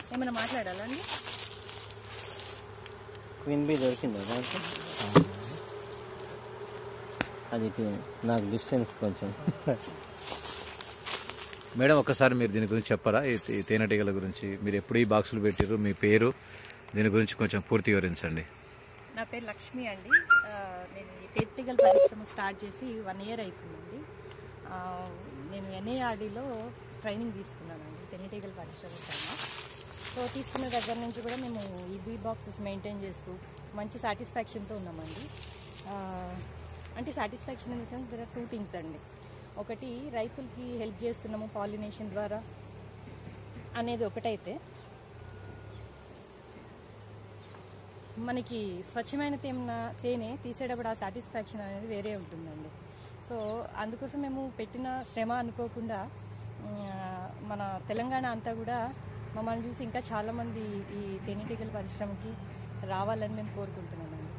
ఏమైనా మాట్లాడాలా అండి క్వీన్ బీ దొరికిందా దాంట్లో అది ఇటు నాకు డిస్టెన్స్ కొంచెం మేడం ఒకసారి మీరు దీని గురించి చెప్పరా ఈ ఈ తేనెటీగల గురించి మీరు ఎప్పుడు ఈ బాక్సులు పెట్టారు మీ పేరు దీని గురించి కొంచెం పూర్తి వివరించండి నా పేరు లక్ష్మి అండి ఆ, నేను ఈ టెక్నికల్ పరిశ్రమ స్టార్ట్ చేసి వన్ ఇయర్ అవుతుందండి ఆ, నేను ఎన్ఏఆర్డీలో ట్రైనింగ్ తీసుకున్నానండి టెక్నికల్ పరిశ్రమ పైన సో తీసుకున్న దగ్గర నుంచి కూడా మేము ఈ బీ బాక్సెస్ మెయింటైన్ చేస్తూ మంచి సాటిస్ఫాక్షన్తో ఉన్నామండి ఆ, అంటే satisfaction in the sense there are two things అండి ఒకటి రైతులకి హెల్ప్ చేస్తున్నాము పాలినేషన్ ద్వారా అనేది ఒకటైతే మనకి స్వచ్ఛమైన తేమ తేనె తీసేటప్పుడు ఆ సాటిస్ఫాక్షన్ అనేది వేరే ఉంటుందండి సో అందుకోసం మేము పెట్టిన శ్రమ అనుకోకుండా ఆ, మన తెలంగాణ అంతా కూడా మమ్మల్ని చూసి ఇంకా చాలామంది ఈ తేనెటీగల పరిశ్రమకి రావాలని మేము కోరుకుంటున్నామండి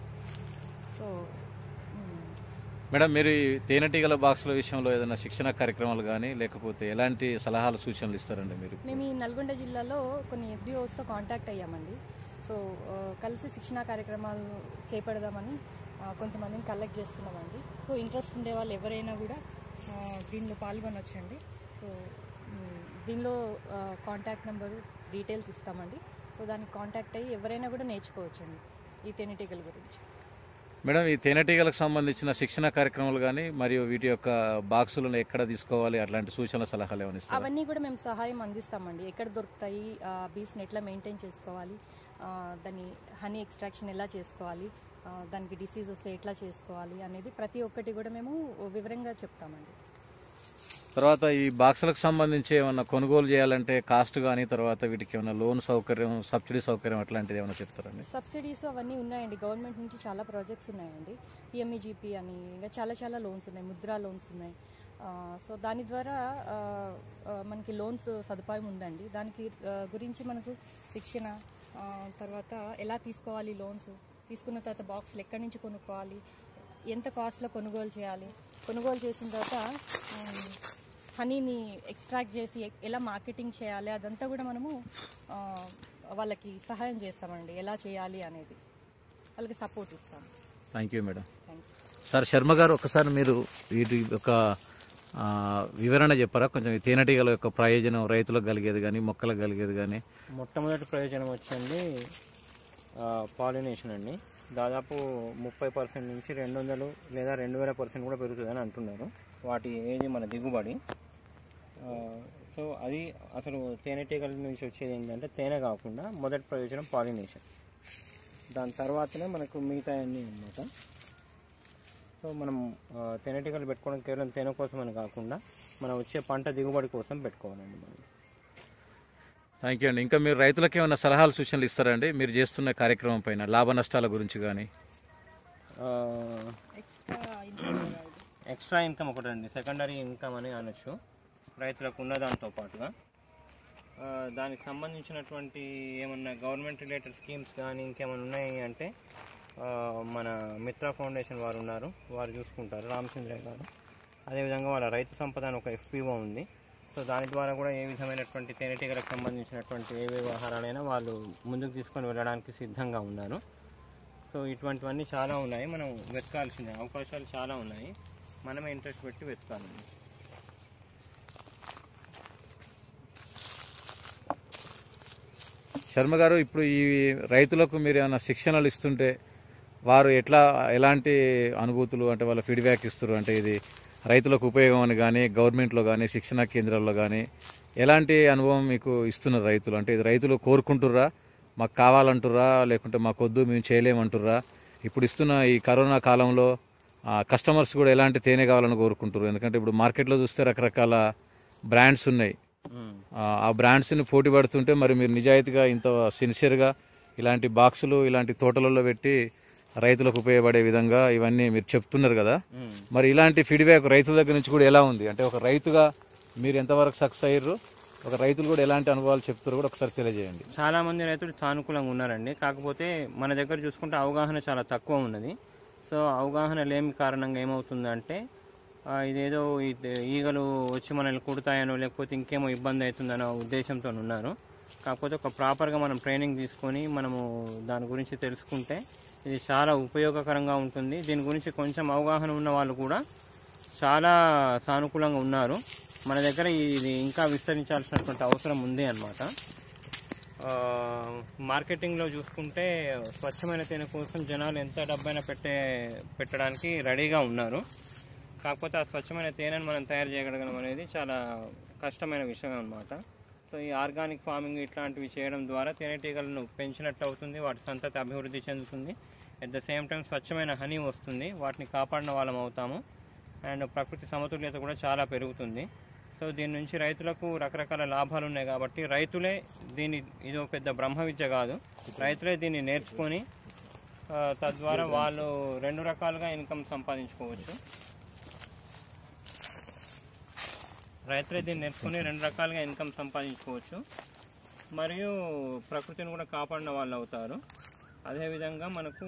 సో మ్, మేడం మీరు ఈ తేనెటీగల బాక్సుల విషయంలో ఏదైనా శిక్షణ కార్యక్రమాలు కానీ లేకపోతే ఎలాంటి సలహాలు సూచనలు ఇస్తారండి మీరు మేము ఈ నల్గొండ జిల్లాలో కొన్ని ఎఫ్బిఓస్తో కాంటాక్ట్ అయ్యామండి సో ఆ, కలిసి శిక్షణా కార్యక్రమాలు చేపడదామని ఆ, కొంతమందిని కలెక్ట్ చేస్తున్నామండి సో ఇంట్రెస్ట్ ఉండే వాళ్ళు ఎవరైనా కూడా ఆ, దీనిలో పాల్గొనొచ్చండి సో మ్, దీనిలో కాంటాక్ట్ నెంబరు డీటెయిల్స్ ఇస్తామండి సో దానికి కాంటాక్ట్ అయ్యి ఎవరైనా కూడా నేర్చుకోవచ్చండి ఈ తేనెటీగల గురించి మేడం ఈ తేనెటీగలకు సంబంధించిన శిక్షణ కార్యక్రమాలు కానీ మరియు వీటి యొక్క బాక్సులను ఎక్కడ తీసుకోవాలి అట్లాంటి సూచనల సలహాలు ఏమైనా ఇస్తారు అవన్నీ కూడా మేము సహాయం అందిస్తామండి ఎక్కడ దొరుకుతాయి బీస్ని ఎట్లా మెయింటైన్ చేసుకోవాలి ఆ, దాన్ని హనీ ఎక్స్ట్రాక్షన్ ఎలా చేసుకోవాలి ఆ, దానికి డిసీజ్ వస్తే ఎట్లా చేసుకోవాలి అనేది ప్రతి ఒక్కటి కూడా మేము వివరంగా చెప్తామండి తర్వాత ఈ బాక్సులకు సంబంధించి ఏమన్నా కొనుగోలు చేయాలంటే కాస్ట్ కానీ తర్వాత వీటికి ఏమైనా లోన్ సౌకర్యం సబ్సిడీ సౌకర్యం అట్లాంటిది ఏమైనా చెప్తారండి సబ్సిడీస్ అవన్నీ ఉన్నాయండి గవర్నమెంట్ నుంచి చాలా ప్రాజెక్ట్స్ ఉన్నాయండి పిఎంఈజీపీ అని ఇంకా చాలా చాలా లోన్స్ ఉన్నాయి ముద్రా లోన్స్ ఉన్నాయి ఆ, సో దాని ద్వారా ఆ, ఆ, మనకి లోన్స్ సదుపాయం ఉందండి దానికి ఆ, గురించి మనకు శిక్షణ ఆ, తర్వాత ఎలా తీసుకోవాలి లోన్స్ తీసుకున్న తర్వాత బాక్స్లు ఎక్కడి నుంచి కొనుక్కోవాలి ఎంత కాస్ట్లో కొనుగోలు చేయాలి కొనుగోలు చేసిన తర్వాత ఉమ్, హనీని ఎక్స్ట్రాక్ట్ చేసి ఎ- ఎలా మార్కెటింగ్ చేయాలి అదంతా కూడా మనము ఆ, వాళ్ళకి సహాయం చేస్తామండి ఎలా చేయాలి అనేది వాళ్ళకి సపోర్ట్ ఇస్తాం thank you madam thank you sir Sharma గారు ఒకసారి మీరు వీటి యొక్క ఆ, వివరణ చెప్పారా కొంచెం ఈ తేనెటీగల యొక్క ప్రయోజనం రైతులకు కలిగేది కానీ మొక్కలకు కలిగేది కానీ మొట్టమొదటి ప్రయోజనం వచ్చండి పాలినేషన్ అండి దాదాపు ముప్పై పర్సెంట్ నుంచి రెండు వందలు లేదా రెండు వేల పర్సెంట్ కూడా పెరుగుతుందని అంటున్నారు వాటి ఏది మన దిగుబడి ఆ, సో అది అసలు తేనెటీగల నుంచి వచ్చేది ఏంటంటే తేనె కాకుండా మొదటి ప్రయోజనం పాలినేషన్ దాని తర్వాతనే మనకు మిగతా అన్నీ అన్నమాట సో మనం ఆ, తేనెటీగలు పెట్టుకోవడం కేవలం తేనె కోసం అని కాకుండా మనం వచ్చే పంట దిగుబడి కోసం పెట్టుకోవాలండి మనం థ్యాంక్ యూ అండి ఇంకా మీరు రైతులకు ఏమైనా సలహాలు సూచనలు ఇస్తారండి మీరు చేస్తున్న కార్యక్రమం పైన లాభ నష్టాల గురించి కానీ ఆ, ఎక్స్ట్రా ఇన్కమ్ ఎక్స్ట్రా ఇన్కమ్ ఒకటి అండి సెకండరీ ఇన్కమ్ అని అనొచ్చు రైతులకు ఉన్న దాంతో పాటుగా ఆ, దానికి సంబంధించినటువంటి ఏమన్నా గవర్నమెంట్ రిలేటెడ్ స్కీమ్స్ కానీ ఇంకేమైనా ఉన్నాయి అంటే ఆ, మన మిత్ర ఫౌండేషన్ వారు ఉన్నారు వారు చూసుకుంటారు రామచంద్రయ్య గారు అదేవిధంగా వాళ్ళ రైతు సంపద అని ఒక ఎఫ్పిఓ ఉంది సో దాని ద్వారా కూడా ఏ విధమైనటువంటి తేనెటీగలకు సంబంధించినటువంటి ఏ వ్యవహారాలైనా వాళ్ళు ముందుకు తీసుకొని వెళ్ళడానికి సిద్ధంగా ఉన్నారు సో ఇటువంటివన్నీ చాలా ఉన్నాయి మనం వెతకాల్సిన అవకాశాలు చాలా ఉన్నాయి మనమే ఇంట్రెస్ట్ పెట్టి వెతకాలండి శర్మ గారు ఇప్పుడు ఈ రైతులకు మీరు ఏమైనా శిక్షణలు ఇస్తుంటే వారు ఎట్లా ఎలాంటి అనుభూతులు అంటే వాళ్ళ ఫీడ్బ్యాక్ ఇస్తారు అంటే ఇది రైతులకు ఉపయోగం అని కానీ గవర్నమెంట్లో కానీ శిక్షణా కేంద్రాల్లో కానీ ఎలాంటి అనుభవం మీకు ఇస్తున్నారు రైతులు అంటే ఇది రైతులు కోరుకుంటుర్రా మాకు కావాలంటుర్రా లేకుంటే మాకు వద్దు మేము చేయలేమంటుర్రా ఇప్పుడు ఇస్తున్న ఈ కరోనా కాలంలో ఆ, కస్టమర్స్ కూడా ఎలాంటి తేనె కావాలని కోరుకుంటారు ఎందుకంటే ఇప్పుడు మార్కెట్లో చూస్తే రకరకాల బ్రాండ్స్ ఉన్నాయి ఆ, ఆ బ్రాండ్స్ని పోటీ పడుతుంటే మరి మీరు నిజాయితీగా ఇంత సిన్సియర్గా ఇలాంటి బాక్సులు ఇలాంటి తోటలలో పెట్టి రైతులకు ఉపయోగపడే విధంగా ఇవన్నీ మీరు చెప్తున్నారు కదా మరి ఇలాంటి ఫీడ్బ్యాక్ రైతుల దగ్గర నుంచి కూడా ఎలా ఉంది అంటే ఒక రైతుగా మీరు ఎంతవరకు సక్సెస్ అయ్యారు ఒక రైతులు కూడా ఎలాంటి అనుభవాలు చెప్తారో కూడా ఒకసారి తెలియజేయండి చాలా మంది రైతులు సానుకూలంగా ఉన్నారండి కాకపోతే మన దగ్గర చూసుకుంటే అవగాహన చాలా తక్కువ ఉన్నది సో అవగాహన లేమి కారణంగా ఏమవుతుందంటే ఆ, ఇదేదో ఈ- ఈగలు వచ్చి మనల్ని కుడతాయనో లేకపోతే ఇంకేమో ఇబ్బంది అవుతుందనో ఉద్దేశంతో ఉన్నారు కాకపోతే ఒక ప్రాపర్గా మనం ట్రైనింగ్ తీసుకొని మనము దాని గురించి తెలుసుకుంటే ఇది చాలా ఉపయోగకరంగా ఉంటుంది దీని గురించి కొంచెం అవగాహన ఉన్న వాళ్ళు కూడా చాలా సానుకూలంగా ఉన్నారు మన దగ్గర ఇది ఇంకా విస్తరించాల్సినటువంటి అవసరం ఉంది అన్నమాట ఆ, మార్కెటింగ్లో చూసుకుంటే స్వచ్ఛమైన తేనె కోసం జనాలు ఎంత డబ్బైనా పెట్టే పెట్టడానికి రెడీగా ఉన్నారు కాకపోతే ఆ స్వచ్ఛమైన తేనెను మనం తయారు చేయగలగడం అనేది చాలా కష్టమైన విషయం అన్నమాట సో ఈ ఆర్గానిక్ ఫార్మింగ్ ఇట్లాంటివి చేయడం ద్వారా తేనెటీగలను పెంచినట్టు అవుతుంది వాటి సంతతి అభివృద్ధి చెందుతుంది అట్ ద సేమ్ టైం స్వచ్ఛమైన హనీ వస్తుంది వాటిని కాపాడిన వాళ్ళం అవుతాము అండ్ ప్రకృతి సమతుల్యత కూడా చాలా పెరుగుతుంది సో దీని నుంచి రైతులకు రకరకాల లాభాలు ఉన్నాయి కాబట్టి రైతులే దీన్ని ఇది ఒక పెద్ద బ్రహ్మ విద్య కాదు రైతులే దీన్ని నేర్చుకొని ఆ, తద్వారా వాళ్ళు రెండు రకాలుగా ఇన్కమ్ సంపాదించుకోవచ్చు రైతులే దీన్ని నేర్చుకుని రెండు రకాలుగా ఇన్కమ్ సంపాదించుకోవచ్చు మరియు ప్రకృతిని కూడా కాపాడిన వాళ్ళు అవుతారు అదేవిధంగా మనకు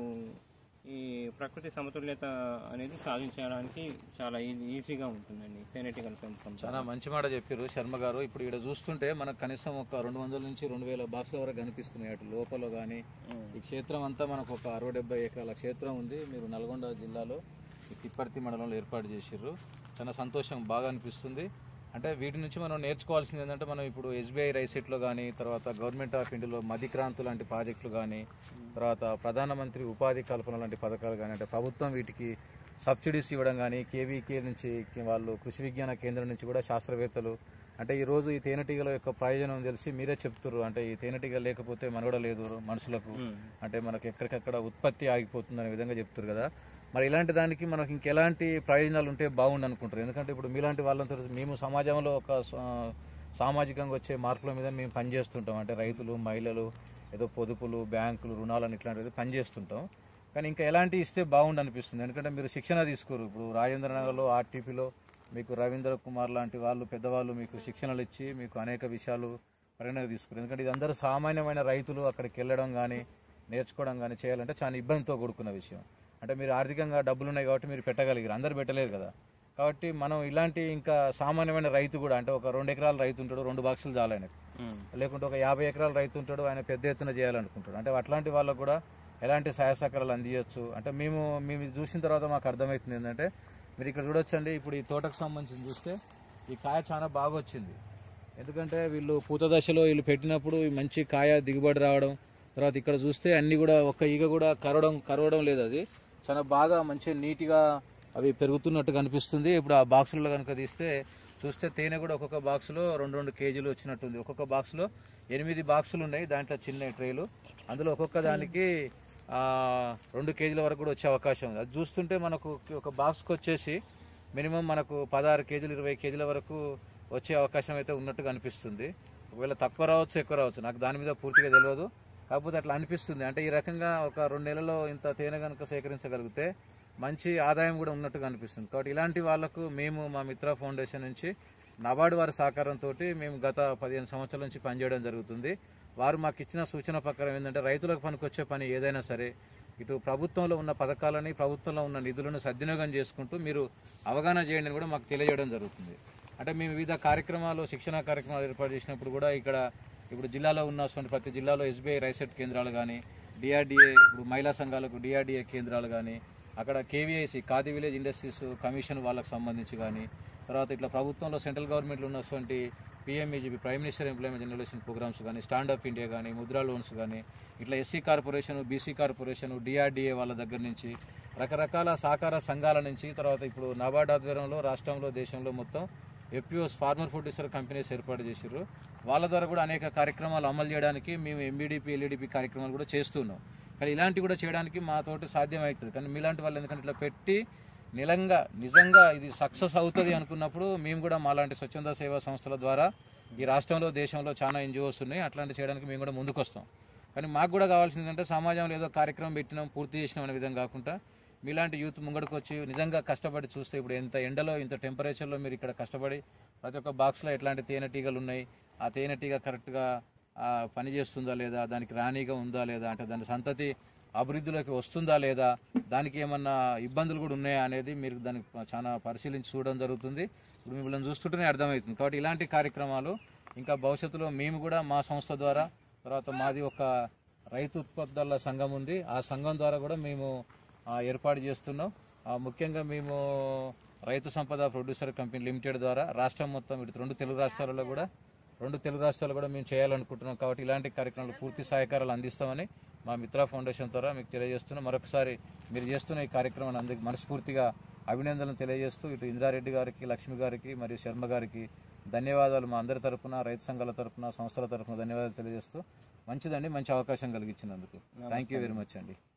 ఈ ప్రకృతి సమతుల్యత అనేది సాధించడానికి చాలా ఈ- ఈజీగా ఉంటుందండి తేనెటీగల పెంపకం చాలా మంచి మాట చెప్పారు శర్మ గారు ఇప్పుడు ఇక్కడ చూస్తుంటే మనకు కనీసం ఒక రెండు వందల నుంచి రెండు వేల బాక్సుల వరకు కనిపిస్తున్నాయి అటు లోపల కానీ ఈ క్షేత్రం అంతా మనకు ఒక అరవై డెబ్బై ఎకరాల క్షేత్రం ఉంది మీరు నల్గొండ జిల్లాలో ఈ తిప్పర్తి మండలంలో ఏర్పాటు చేసిర్రు చాలా సంతోషం బాగా అనిపిస్తుంది అంటే వీటి నుంచి మనం నేర్చుకోవాల్సింది ఏంటంటే మనం ఇప్పుడు ఎస్బీఐ రైసెట్లో కానీ తర్వాత గవర్నమెంట్ ఆఫ్ ఇండియాలో మదిక్రాంతు లాంటి ప్రాజెక్టులు కానీ తర్వాత ప్రధానమంత్రి ఉపాధి కల్పన లాంటి పథకాలు కానీ అంటే ప్రభుత్వం వీటికి సబ్సిడీస్ ఇవ్వడం కానీ కేవీకే నుంచి వాళ్ళు కృషి విజ్ఞాన కేంద్రం నుంచి కూడా శాస్త్రవేత్తలు అంటే ఈ రోజు ఈ తేనెటీగల యొక్క ప్రయోజనం తెలిసి మీరే చెప్తున్నారు అంటే ఈ తేనెటీగ లేకపోతే మనుగడ లేదు మనుషులకు అంటే మనకి ఎక్కడికక్కడ ఉత్పత్తి ఆగిపోతుంది అనే విధంగా చెప్తారు కదా మరి ఇలాంటి దానికి మనకి ఇంకెలాంటి ప్రయోజనాలు ఉంటే బాగుండు అనుకుంటారు ఎందుకంటే ఇప్పుడు మీలాంటి వాళ్ళంతా మేము సమాజంలో ఒక సా- సామాజికంగా వచ్చే మార్పుల మీద మేము పనిచేస్తుంటాం అంటే రైతులు మహిళలు ఏదో పొదుపులు బ్యాంకులు రుణాలను ఇట్లాంటివి పనిచేస్తుంటాం కానీ ఇంకా ఎలాంటి ఇస్తే బాగుండు అనిపిస్తుంది ఎందుకంటే మీరు శిక్షణ తీసుకోరు ఇప్పుడు రాజేంద్ర నగర్లో ఆర్టీపీలో మీకు రవీంద్ర కుమార్ లాంటి వాళ్ళు పెద్దవాళ్ళు మీకు శిక్షణలు ఇచ్చి మీకు అనేక విషయాలు పరిగణన తీసుకున్నారు ఎందుకంటే ఇది అందరూ సామాన్యమైన రైతులు అక్కడికి వెళ్ళడం కానీ నేర్చుకోవడం కానీ చేయాలంటే చాలా ఇబ్బందితో కూడుకున్న విషయం అంటే మీరు ఆర్థికంగా డబ్బులు ఉన్నాయి కాబట్టి మీరు పెట్టగలిగారు అందరు పెట్టలేరు కదా కాబట్టి మనం ఇలాంటి ఇంకా సామాన్యమైన రైతు కూడా అంటే ఒక రెండు ఎకరాల రైతు ఉంటాడు రెండు బాక్సులు చాలు ఆయనకు లేకుంటే ఒక యాభై ఎకరాల రైతు ఉంటాడు ఆయన పెద్ద ఎత్తున చేయాలనుకుంటాడు అంటే అట్లాంటి వాళ్ళకు కూడా ఎలాంటి సహాయ సహకారాలు అందించవచ్చు అంటే మేము మేము ఇది చూసిన తర్వాత మాకు అర్థమవుతుంది ఏంటంటే మీరు ఇక్కడ చూడొచ్చండి ఇప్పుడు ఈ తోటకు సంబంధించి చూస్తే ఈ కాయ చాలా బాగా వచ్చింది ఎందుకంటే వీళ్ళు పూత దశలో వీళ్ళు పెట్టినప్పుడు ఈ మంచి కాయ దిగుబడి రావడం తర్వాత ఇక్కడ చూస్తే అన్ని కూడా ఒక్క ఈగ కూడా కరవడం కరవడం లేదు అది చాలా బాగా మంచి నీట్గా అవి పెరుగుతున్నట్టు కనిపిస్తుంది ఇప్పుడు ఆ బాక్సుల్లో కనుక తీస్తే చూస్తే తేనె కూడా ఒక్కొక్క బాక్సులో రెండు రెండు కేజీలు వచ్చినట్టుంది ఒక్కొక్క బాక్సులో ఎనిమిది బాక్సులు ఉన్నాయి దాంట్లో చిన్న ట్రేలు అందులో ఒక్కొక్క దానికి ఆ, రెండు కేజీల వరకు కూడా వచ్చే అవకాశం ఉంది అది చూస్తుంటే మనకు ఒక బాక్స్కి వచ్చేసి మినిమం మనకు పదహారు కేజీలు ఇరవై కేజీల వరకు వచ్చే అవకాశం అయితే ఉన్నట్టుగా అనిపిస్తుంది ఒకవేళ తక్కువ రావచ్చు ఎక్కువ రావచ్చు నాకు దాని మీద పూర్తిగా తెలియదు కాకపోతే అట్లా అనిపిస్తుంది అంటే ఈ రకంగా ఒక రెండు నెలల్లో ఇంత తేనె కనుక సేకరించగలిగితే మంచి ఆదాయం కూడా ఉన్నట్టుగా అనిపిస్తుంది కాబట్టి ఇలాంటి వాళ్లకు మేము మా మిత్ర ఫౌండేషన్ నుంచి నబార్డు వారి సహకారంతో మేము గత పదిహేను సంవత్సరాల నుంచి పనిచేయడం జరుగుతుంది వారు మాకు ఇచ్చిన సూచన ప్రకారం ఏంటంటే రైతులకు పనికొచ్చే పని ఏదైనా సరే ఇటు ప్రభుత్వంలో ఉన్న పథకాలని ప్రభుత్వంలో ఉన్న నిధులను సద్వినియోగం చేసుకుంటూ మీరు అవగాహన చేయండి అని కూడా మాకు తెలియజేయడం జరుగుతుంది అంటే మేము వివిధ కార్యక్రమాలు శిక్షణ కార్యక్రమాలు ఏర్పాటు చేసినప్పుడు కూడా ఇక్కడ ఇప్పుడు జిల్లాలో ఉన్నటువంటి ప్రతి జిల్లాలో ఎస్బీఐ రైసెట్ కేంద్రాలు కానీ డిఆర్డిఏ ఇప్పుడు మహిళా సంఘాలకు డిఆర్డిఏ కేంద్రాలు కానీ అక్కడ KVIC Khadi village industries commission వాళ్ళకి సంబంధించి కానీ తర్వాత ఇట్లా ప్రభుత్వంలో సెంట్రల్ గవర్నమెంట్లో ఉన్నటువంటి PMEGP prime minister employment generation programmes కానీ స్టాండప్ ఇండియా కానీ ముద్రా లోన్స్ కానీ ఇట్లా SC corporation BC corporation DRDA వాళ్ళ దగ్గర నుంచి రకరకాల సహకార సంఘాల నుంచి తర్వాత ఇప్పుడు నాబార్డ్ ఆధ్వర్యంలో రాష్ట్రంలో దేశంలో మొత్తం ఎఫ్పిఓస్ ఫార్మర్ ప్రొడ్యూసర్ కంపెనీస్ ఏర్పాటు చేశారు వాళ్ళ ద్వారా కూడా అనేక కార్యక్రమాలు అమలు చేయడానికి మేము ఎంబీడీపీ ఎల్ఈడిపి కార్యక్రమాలు కూడా చేస్తున్నాం కానీ ఇలాంటివి కూడా చేయడానికి మాతోటి సాధ్యం అవుతుంది కానీ మీలాంటి వాళ్ళు ఎందుకంటే ఇట్లా పెట్టి నిలంగా నిజంగా ఇది సక్సెస్ అవుతుంది అనుకున్నప్పుడు మేము కూడా మాలాంటి స్వచ్ఛంద సేవా సంస్థల ద్వారా ఈ రాష్ట్రంలో దేశంలో చాలా ఎన్జిఓస్ ఉన్నాయి అట్లాంటి చేయడానికి మేము కూడా ముందుకు వస్తాం కానీ మాకు కూడా కావాల్సింది ఏంటంటే సమాజంలో ఏదో కార్యక్రమం పెట్టినాం పూర్తి చేసినాం అనే విధంగా కాకుండా మీలాంటి యూత్ ముంగడికి వచ్చి నిజంగా కష్టపడి చూస్తే ఇప్పుడు ఎంత ఎండలో ఇంత టెంపరేచర్లో మీరు ఇక్కడ కష్టపడి ప్రతి ఒక్క బాక్స్లో ఎట్లాంటి తేనెటీగలు ఉన్నాయి ఆ తేనెటీగ కరెక్ట్గా ఆ, పని చేస్తుందా లేదా దానికి రాణిగా ఉందా లేదా అంటే దాని సంతతి అభివృద్ధిలోకి వస్తుందా లేదా దానికి ఏమన్నా ఇబ్బందులు కూడా ఉన్నాయా అనేది మీరు దానికి చాలా పరిశీలించి చూడడం జరుగుతుంది ఇప్పుడు మిమ్మల్ని చూస్తుంటేనే అర్థమవుతుంది కాబట్టి ఇలాంటి కార్యక్రమాలు ఇంకా భవిష్యత్తులో మేము కూడా మా సంస్థ ద్వారా తర్వాత మాది ఒక రైతు ఉత్పత్తుల సంఘం ఉంది ఆ సంఘం ద్వారా కూడా మేము ఆ, ఏర్పాటు చేస్తున్నాం ఆ, ముఖ్యంగా మేము రైతు సంపద ప్రొడ్యూసర్ కంపెనీ లిమిటెడ్ ద్వారా రాష్ట్రం మొత్తం ఇటు రెండు తెలుగు రాష్ట్రాలలో కూడా రెండు తెలుగు రాష్ట్రాలు కూడా మేము చేయాలనుకుంటున్నాం కాబట్టి ఇలాంటి కార్యక్రమాలు పూర్తి సహకారాలు అందిస్తామని మా మిత్ర ఫౌండేషన్ ద్వారా మీకు తెలియజేస్తున్నాం మరొకసారి మీరు చేస్తున్న ఈ కార్యక్రమాన్ని అందరికి మనస్ఫూర్తిగా అభినందనలు తెలియజేస్తూ ఇటు ఇంద్రారెడ్డి గారికి లక్ష్మి గారికి మరియు శర్మ గారికి ధన్యవాదాలు మా అందరి తరపున రైతు సంఘాల తరపున సంస్థల తరపున ధన్యవాదాలు తెలియజేస్తూ మంచిదండి మంచి అవకాశం కలిగించినందుకు థ్యాంక్ యూ వెరీ మచ్ అండి